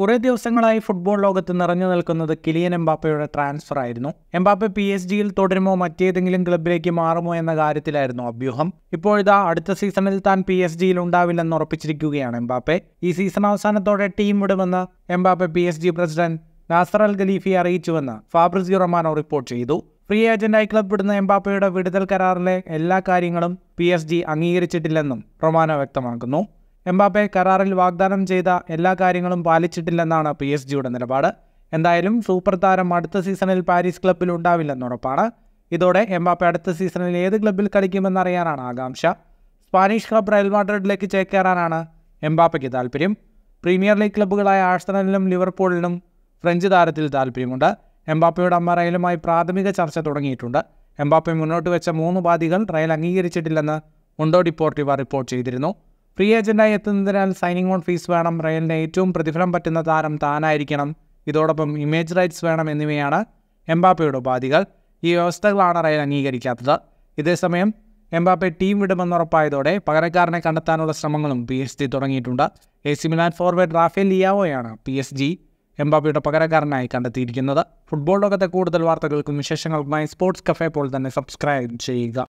കുറേ ദിവസങ്ങളായി ഫുട്ബോൾ ലോകത്ത് നിറഞ്ഞു നിൽക്കുന്നത് കിലിയൻ എംബാപ്പയുടെ ട്രാൻസ്ഫർ ആയിരുന്നു എംബാപ്പെ പി എസ് ജിയിൽ തുടരുമോ മറ്റേതെങ്കിലും ക്ലബിലേക്ക് മാറുമോ എന്ന കാര്യത്തിലായിരുന്നു അഭ്യൂഹം ഇപ്പോഴിതാ അടുത്ത സീസണിൽ താൻ പി എസ് ജിയിൽ ഉണ്ടാവില്ലെന്ന് ഉറപ്പിച്ചിരിക്കുകയാണ് എംബാപ്പെ ഈ സീസൺ അവസാനത്തോടെ ടീം വിടുമെന്ന് Mbappe P S G president Nasser Al Khelaifi അറിയിച്ചുവെന്ന് ഫാബ്രിസിയോ റൊമാനോ റിപ്പോർട്ട് ചെയ്തു ഫ്രീ ഏജന്റായി ക്ലബ് വിടുന്ന എംബാപ്പയുടെ വിടുതൽ കരാറിലെ എല്ലാ കാര്യങ്ങളും പി എസ് ജി അംഗീകരിച്ചിട്ടില്ലെന്നും റൊമാനോ വ്യക്തമാക്കുന്നു എംബാപ്പെ കരാറിൽ വാഗ്ദാനം ചെയ്ത എല്ലാ കാര്യങ്ങളും പാലിച്ചിട്ടില്ലെന്നാണ് പി എസ് ജിയുടെ നിലപാട് എന്തായാലും സൂപ്പർ താരം അടുത്ത സീസണിൽ പാരീസ് ക്ലബ്ബിൽ ഉണ്ടാവില്ലെന്ന് ഉറപ്പാണ് ഇതോടെ എംബാപ്പെ അടുത്ത സീസണിൽ ഏത് ക്ലബ്ബിൽ കളിക്കുമെന്നറിയാനാണ് ആകാംക്ഷ സ്പാനിഷ് ക്ലബ് റയൽ മാഡ്രിഡിലേക്ക് ചേക്കേറാനാണ് എംബാപ്പയ്ക്ക് താല്പര്യം പ്രീമിയർ ലീഗ് ക്ലബ്ബുകളായ ആഴ്സണലിലും ലിവർപൂളിലും ഫ്രഞ്ച് താരത്തിൽ താല്പര്യമുണ്ട് എംബാപ്പയുടെ അമ്മ റയലുമായി പ്രാഥമിക ചർച്ച തുടങ്ങിയിട്ടുണ്ട് എംബാപ്പെ മുന്നോട്ട് വെച്ച മൂന്ന് ഉപാധികൾ റയൽ അംഗീകരിച്ചിട്ടില്ലെന്ന് മുണ്ടോ ഡിപ്പോർട്ടീവ റിപ്പോർട്ട് ചെയ്തിരുന്നു ഫ്രീ ഏജന്റായി എത്തുന്നതിനാൽ സൈനിങ് ഓൺ ഫീസ് വേണം റയലിന് ഏറ്റവും പ്രതിഫലം പറ്റുന്ന താരം താനായിരിക്കണം ഇതോടൊപ്പം ഇമേജ് റൈറ്റ്സ് വേണം എന്നിവയാണ് എംബാപ്പയുടെ ഉപാധികൾ ഈ വ്യവസ്ഥകളാണ് റയൽ അംഗീകരിക്കാത്തത് ഇതേസമയം എംബാപ്പെ ടീം വിടുമെന്നുറപ്പായതോടെ പകരക്കാരനെ കണ്ടെത്താനുള്ള ശ്രമങ്ങളും പി എസ് ജി തുടങ്ങിയിട്ടുണ്ട് A C Milan forward Rafael ലിയാവോയാണ് പി എസ് ജി എംബാപ്പയുടെ പകരക്കാരനായി കണ്ടെത്തിയിരിക്കുന്നത് ഫുട്ബോൾ ലോകത്തെ കൂടുതൽ വാർത്തകൾക്കും വിശേഷങ്ങൾക്കുമായി സ്പോർട്സ് കഫേ പോൾ തന്നെ സബ്സ്ക്രൈബ് ചെയ്യുക